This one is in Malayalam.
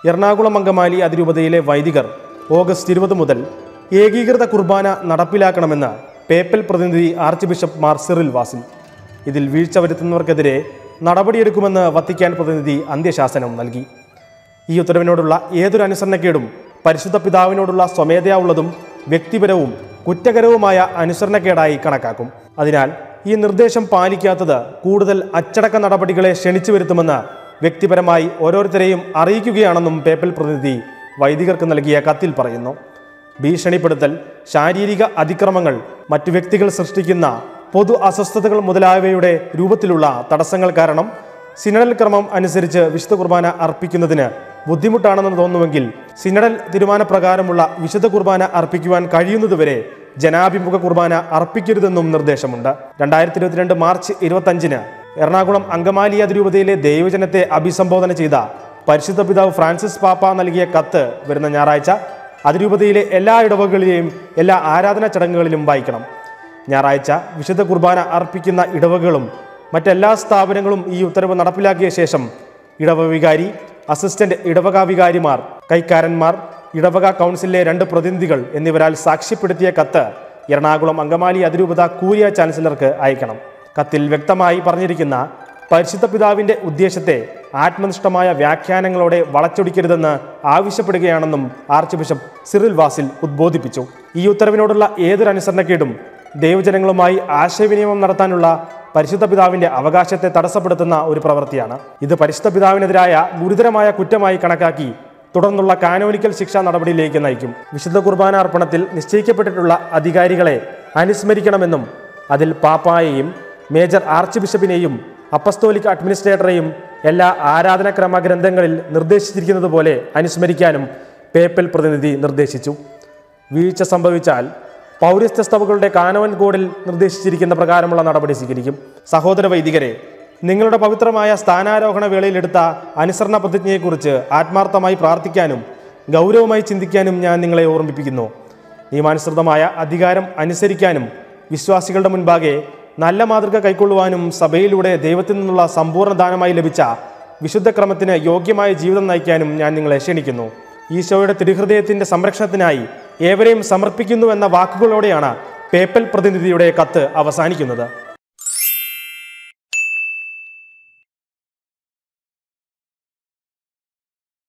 എറണാകുളം അങ്കമാലി അതിരൂപതയിലെ വൈദികർ ഓഗസ്റ്റ് ഇരുപത് മുതൽ ഏകീകൃത കുർബാന നടപ്പിലാക്കണമെന്ന് പേപ്പൽ പ്രതിനിധി archbishop Mar Cyril Vasil ഇതിൽ വീഴ്ച വരുത്തുന്നവർക്കെതിരെ നടപടിയെടുക്കുമെന്ന് വത്തിക്കാൻ പ്രതിനിധി അന്ത്യശാസനം നൽകി ഈ ഉത്തരവിനോടുള്ള ഏതൊരു അനുസരണക്കേടും പരിശുദ്ധ പിതാവിനോടുള്ള സ്വമേധയാ ഉള്ളതും വ്യക്തിപരവും കുറ്റകരവുമായ അനുസരണക്കേടായി കണക്കാക്കും അതിനാൽ ഈ നിർദ്ദേശം പാലിക്കാത്തത് കൂടുതൽ അച്ചടക്ക നടപടികളെ ക്ഷണിച്ചു വരുത്തുമെന്ന് വ്യക്തിപരമായി ഓരോരുത്തരെയും അറിയിക്കുകയാണെന്നും പേപ്പൽ പ്രതിനിധി വൈദികർക്ക് നൽകിയ കത്തിൽ പറയുന്നു ഭീഷണിപ്പെടുത്തൽ ശാരീരിക അതിക്രമങ്ങൾ മറ്റു വ്യക്തികൾ സൃഷ്ടിക്കുന്ന പൊതു അസ്വസ്ഥതകൾ മുതലായവയുടെ രൂപത്തിലുള്ള തടസ്സങ്ങൾ കാരണം സിനഡൽ ക്രമം അനുസരിച്ച് വിശുദ്ധ കുർബാന അർപ്പിക്കുന്നതിന് ബുദ്ധിമുട്ടാണെന്ന് തോന്നുമെങ്കിൽ സിനഡൽ തീരുമാനപ്രകാരമുള്ള വിശുദ്ധ കുർബാന അർപ്പിക്കുവാൻ കഴിയുന്നതുവരെ ജനാഭിമുഖ കുർബാന അർപ്പിക്കരുതെന്നും നിർദ്ദേശമുണ്ട് രണ്ടായിരത്തി ഇരുപത്തിരണ്ട് മാർച്ച് ഇരുപത്തഞ്ചിന് എറണാകുളം അങ്കമാലി അതിരൂപതയിലെ ദൈവജനത്തെ അഭിസംബോധന ചെയ്ത പരിശുദ്ധ പിതാവ് ഫ്രാൻസിസ് പാപ്പ നൽകിയ കത്ത് വരുന്ന ഞായറാഴ്ച അതിരൂപതയിലെ എല്ലാ ഇടവകളിലെയും എല്ലാ ആരാധനാ ചടങ്ങുകളിലും വായിക്കണം ഞായറാഴ്ച വിശുദ്ധ കുർബാന അർപ്പിക്കുന്ന ഇടവകളും മറ്റെല്ലാ സ്ഥാപനങ്ങളും ഈ ഉത്തരവ് നടപ്പിലാക്കിയ ശേഷം ഇടവ വികാരി അസിസ്റ്റന്റ് ഇടവക വികാരിമാർ കൈക്കാരന്മാർ ഇടവക കൗൺസിലിലെ രണ്ട് പ്രതിനിധികൾ എന്നിവരാൽ സാക്ഷ്യപ്പെടുത്തിയ കത്ത് എറണാകുളം അങ്കമാലി അതിരൂപത കൂരിയ ചാൻസലർക്ക് അയക്കണം കത്തിൽ വ്യക്തമായി പറഞ്ഞിരിക്കുന്ന പരിശുദ്ധ പിതാവിന്റെ ഉദ്ദേശത്തെ ആത്മനിഷ്ഠമായ വ്യാഖ്യാനങ്ങളോടെ വളച്ചൊടിക്കരുതെന്ന് ആവശ്യപ്പെടുകയാണെന്നും ആർച്ച് ബിഷപ്പ് സിറിൽ വാസിൽ ഉദ്ബോധിപ്പിച്ചു ഈ ഉത്തരവിനോടുള്ള ഏതൊരു അനുസരണക്കേടും ദൈവജനങ്ങളുമായി ആശയവിനിമയം നടത്താനുള്ള പരിശുദ്ധ പിതാവിന്റെ അവകാശത്തെ തടസ്സപ്പെടുത്തുന്ന ഒരു പ്രവൃത്തിയാണ് ഇത് പരിശുദ്ധ പിതാവിനെതിരായ ഗുരുതരമായ കുറ്റമായി കണക്കാക്കി തുടർന്നുള്ള കാനോനിക്കൽ ശിക്ഷാ നടപടിയിലേക്ക് നയിക്കും വിശുദ്ധ കുർബാന അർപ്പണത്തിൽ നിശ്ചയിക്കപ്പെട്ടിട്ടുള്ള അധികാരികളെ അനുസ്മരിക്കണമെന്നും അതിൽ പാപ്പായെയും മേജർ ആർച്ച് ബിഷപ്പിനെയും അപ്പസ്തോലിക് അഡ്മിനിസ്ട്രേറ്ററെയും എല്ലാ ആരാധനാക്രമ ഗ്രന്ഥങ്ങളിൽ നിർദ്ദേശിച്ചിരിക്കുന്നത് പോലെ അനുസ്മരിക്കാനും പേപ്പൽ പ്രതിനിധി നിർദ്ദേശിച്ചു വീഴ്ച സംഭവിച്ചാൽ പൗരസ്ത്യ സഭകളുടെ കാനവൻ കോഡിൽ നിർദ്ദേശിച്ചിരിക്കുന്ന പ്രകാരമുള്ള നടപടി സ്വീകരിക്കും സഹോദര വൈദികരെ നിങ്ങളുടെ പവിത്രമായ സ്ഥാനാരോഹണ വേളയിലെടുത്ത അനുസരണ പ്രതിജ്ഞയെക്കുറിച്ച് ആത്മാർത്ഥമായി പ്രാർത്ഥിക്കാനും ഗൗരവമായി ചിന്തിക്കാനും ഞാൻ നിങ്ങളെ ഓർമ്മിപ്പിക്കുന്നു നിയമാനുസൃതമായ അധികാരം അനുസരിക്കാനും വിശ്വാസികളുടെ മുൻപാകെ നല്ല മാതൃക കൈക്കൊള്ളുവാനും സഭയിലൂടെ ദൈവത്തിൽ നിന്നുള്ള സമ്പൂർണ്ണ ദാനമായി ലഭിച്ച വിശുദ്ധ ക്രമത്തിന് യോഗ്യമായ ജീവിതം നയിക്കാനും ഞാൻ നിങ്ങളെ ക്ഷണിക്കുന്നു ഈശോയുടെ തിരുഹൃദയത്തിന്റെ സംരക്ഷണത്തിനായി ഏവരെയും സമർപ്പിക്കുന്നു എന്ന വാക്കുകളോടെയാണ് പേപ്പൽ പ്രതിനിധിയുടെ കത്ത് അവസാനിക്കുന്നത്